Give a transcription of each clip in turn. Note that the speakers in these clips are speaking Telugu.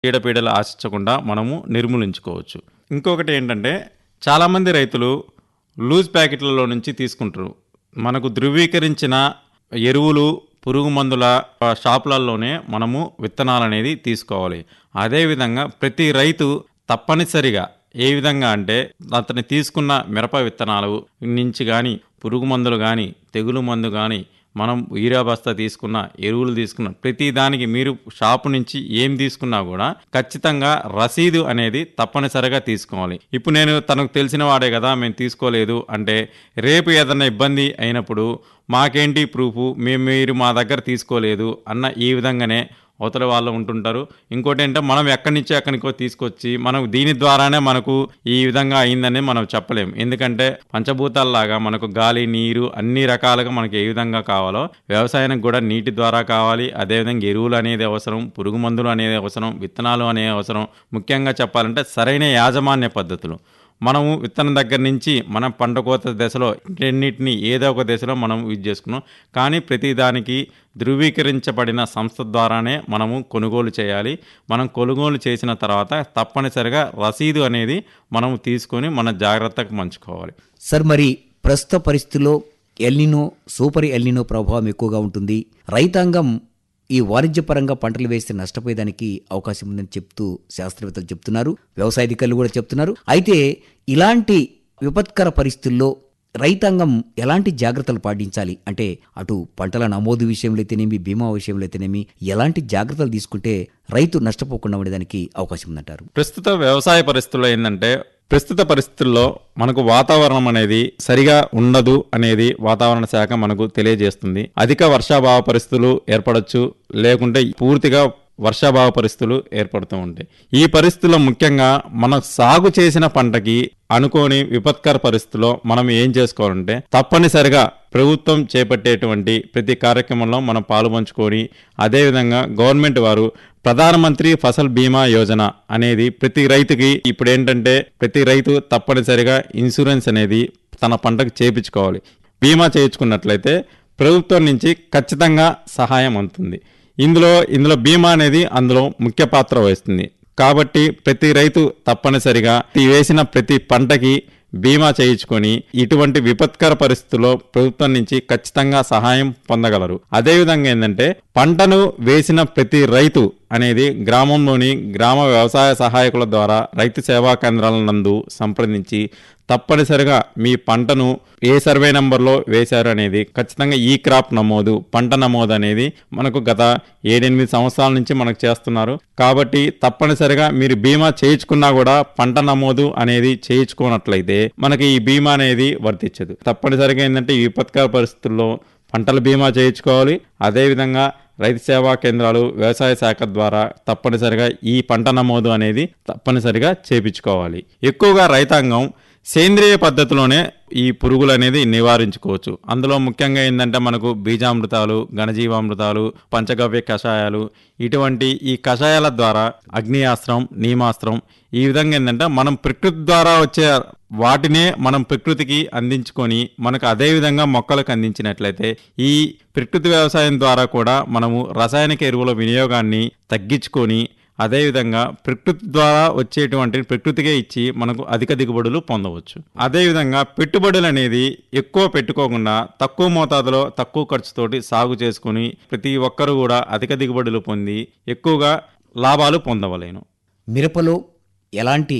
చీడపీడలు ఆశించకుండా మనము నిర్మూలించుకోవచ్చు ఇంకొకటి ఏంటంటే చాలామంది రైతులు లూజ్ ప్యాకెట్లలో నుంచి తీసుకుంటారు మనకు ధృవీకరించిన ఎరువులు పురుగు మందుల ఆ, షాపులలోనే మనము విత్తనాలు అనేది తీసుకోవాలి అదేవిధంగా ప్రతి రైతు తప్పనిసరిగా ఏ విధంగా అంటే అతను తీసుకున్న మిరప విత్తనాలు నుంచి కానీ పురుగు మందులు కానీ తెగులు మందు కానీ మనం యూరియా బస్తా తీసుకున్న ఎరువులు తీసుకున్న ప్రతి దానికి మీరు షాపు నుంచి ఏం తీసుకున్నా కూడా ఖచ్చితంగా రసీదు అనేది తప్పనిసరిగా తీసుకోవాలి ఇప్పుడు నేను తనకు తెలిసిన వాడే కదా మేము తీసుకోలేదు అంటే రేపు ఏదైనా ఇబ్బంది అయినప్పుడు మాకేంటి ప్రూఫ్ మేము మీరు మా దగ్గర తీసుకోలేదు అన్న ఈ విధంగానే అవతల వాళ్ళు ఉంటుంటారు ఇంకోటి ఏంటంటే మనం ఎక్కడి నుంచి ఎక్కడికో తీసుకొచ్చి మనం దీని ద్వారానే మనకు ఈ విధంగా అయిందని మనం చెప్పలేం ఎందుకంటే పంచభూతాల్లాగా మనకు గాలి నీరు అన్ని రకాలుగా మనకి ఏ విధంగా కావాలో వ్యవసాయానికి కూడా నీటి ద్వారా కావాలి అదేవిధంగా ఎరువులు అనేది అవసరం పురుగు మందులు అనేది అవసరం విత్తనాలు అనేది అవసరం ముఖ్యంగా చెప్పాలంటే సరైన యాజమాన్య పద్ధతులు మనము విత్తనం దగ్గర నుంచి మనం పంట కోత దశలో రెండింటిని ఏదో ఒక దశలో మనం యూజ్ చేసుకున్నాం కానీ ప్రతి దానికి ధృవీకరించబడిన సంస్థ ద్వారానే మనము కొనుగోలు చేయాలి మనం కొనుగోలు చేసిన తర్వాత తప్పనిసరిగా రసీదు అనేది మనము తీసుకొని మన జాగ్రత్తకు మంచుకోవాలి సార్ మరి ప్రస్తుత పరిస్థితుల్లో ఎల్నినో సూపర్ ఎల్నినో ప్రభావం ఎక్కువగా ఉంటుంది రైతాంగం ఈ వాణిజ్యపరంగా పంటలు వేస్తే నష్టపోయేదానికి అవకాశం ఉందని చెప్తూ శాస్త్రవేత్తలు చెప్తున్నారు వ్యవసాయ అధికారులు కూడా చెప్తున్నారు అయితే ఇలాంటి విపత్కర పరిస్థితుల్లో రైతాంగం ఎలాంటి జాగ్రత్తలు పాటించాలి అంటే అటు పంటల నమోదు విషయంలో అయితేనేమి బీమా విషయంలో అయితేనేమి ఎలాంటి జాగ్రత్తలు తీసుకుంటే రైతు నష్టపోకుండా ఉండేదానికి అవకాశం ఉందంటారు ప్రస్తుత వ్యవసాయ పరిస్థితుల్లో ఏంటంటే ప్రస్తుత పరిస్థితుల్లో మనకు వాతావరణం అనేది సరిగా ఉండదు అనేది వాతావరణ శాఖ మనకు తెలియజేస్తుంది అధిక వర్షాభావ పరిస్థితులు ఏర్పడవచ్చు లేకుంటే పూర్తిగా వర్షాభావ పరిస్థితులు ఏర్పడుతూ ఉంటాయి ఈ పరిస్థితుల్లో ముఖ్యంగా మనం సాగు చేసిన పంటకి అనుకోని విపత్కర పరిస్థితుల్లో మనం ఏం చేసుకోవాలంటే తప్పనిసరిగా ప్రభుత్వం చేపట్టేటువంటి ప్రతి కార్యక్రమంలో మనం పాలుపంచుకొని అదేవిధంగా గవర్నమెంట్ వారు ప్రధానమంత్రి ఫసల్ బీమా యోజన అనేది ప్రతి రైతుకి ఇప్పుడు ఏంటంటే ప్రతి రైతు తప్పనిసరిగా ఇన్సూరెన్స్ అనేది తన పంటకు చేపించుకోవాలి బీమా చేయించుకున్నట్లయితే ప్రభుత్వం నుంచి ఖచ్చితంగా సహాయం అందుతుంది ఇందులో ఇందులో బీమా అనేది అందులో ముఖ్య పాత్ర వహిస్తుంది కాబట్టి ప్రతి రైతు తప్పనిసరిగా ఈ వేసిన ప్రతి పంటకి బీమా చేయించుకొని ఇటువంటి విపత్కర పరిస్థితుల్లో ప్రభుత్వం నుంచి ఖచ్చితంగా సహాయం పొందగలరు అదేవిధంగా ఏంటంటే పంటను వేసిన ప్రతి రైతు అనేది గ్రామంలోని గ్రామ వ్యవసాయ సహాయకుల ద్వారా రైతు సేవా కేంద్రాల నందు సంప్రదించి తప్పనిసరిగా మీ పంటను ఏ సర్వే నంబర్లో వేశారు అనేది ఖచ్చితంగా ఈ క్రాప్ నమోదు పంట నమోదు అనేది మనకు గత ఏడెనిమిది సంవత్సరాల నుంచి మనకు చేస్తున్నారు కాబట్టి తప్పనిసరిగా మీరు బీమా చేయించుకున్నా కూడా పంట నమోదు అనేది చేయించుకోనట్లయితే మనకి ఈ బీమా అనేది వర్తించదు తప్పనిసరిగా ఏంటంటే ఈ విపత్కర పరిస్థితుల్లో పంటల బీమా చేయించుకోవాలి అదేవిధంగా రైతు సేవా కేంద్రాలు వ్యవసాయ శాఖ ద్వారా తప్పనిసరిగా ఈ పంట నమోదు అనేది తప్పనిసరిగా చేపించుకోవాలి ఎక్కువగా రైతాంగం సేంద్రియ పద్ధతిలోనే ఈ పురుగులు అనేది నివారించుకోవచ్చు అందులో ముఖ్యంగా ఏంటంటే మనకు బీజామృతాలు ఘనజీవామృతాలు పంచగవ్య కషాయాలు ఇటువంటి ఈ కషాయాల ద్వారా అగ్నియాస్త్రం నీమాస్త్రం ఈ విధంగా ఏంటంటే మనం ప్రకృతి ద్వారా వచ్చే వాటినే మనం ప్రకృతికి అందించుకొని మనకు అదే విధంగా మొక్కలకు అందించినట్లయితే ఈ ప్రకృతి వ్యవసాయం ద్వారా కూడా మనము రసాయనిక ఎరువుల వినియోగాన్ని తగ్గించుకొని అదేవిధంగా ప్రకృతి ద్వారా వచ్చేటువంటి ప్రకృతికే ఇచ్చి మనకు అధిక దిగుబడులు పొందవచ్చు అదేవిధంగా పెట్టుబడులు అనేది ఎక్కువ పెట్టుకోకుండా తక్కువ మోతాదులో తక్కువ ఖర్చుతోటి సాగు చేసుకుని ప్రతి ఒక్కరు కూడా అధిక దిగుబడులు పొంది ఎక్కువగా లాభాలు పొందవలేను మిరపలో ఎలాంటి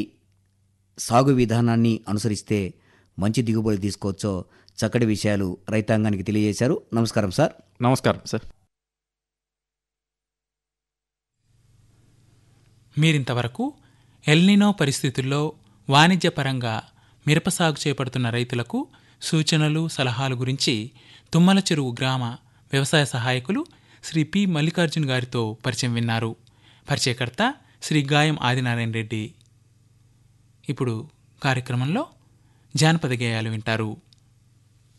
సాగు విధానాన్ని అనుసరిస్తే మంచి దిగుబడి తీసుకోవచ్చో చక్కటి విషయాలు రైతాంగానికి తెలియజేశారు నమస్కారం సార్ నమస్కారం సార్ మీరింతవరకు ఎల్నినో పరిస్థితుల్లో వాణిజ్యపరంగా మిరప సాగు చేపడుతున్న రైతులకు సూచనలు సలహాలు గురించి తుమ్మల చెరువు గ్రామ వ్యవసాయ సహాయకులు శ్రీ పి మల్లికార్జున్ గారితో పరిచయం విన్నారు పరిచయకర్త శ్రీ గాయం ఆదినారాయణ రెడ్డి ఇప్పుడు కార్యక్రమంలో జానపద గేయాలు వింటారు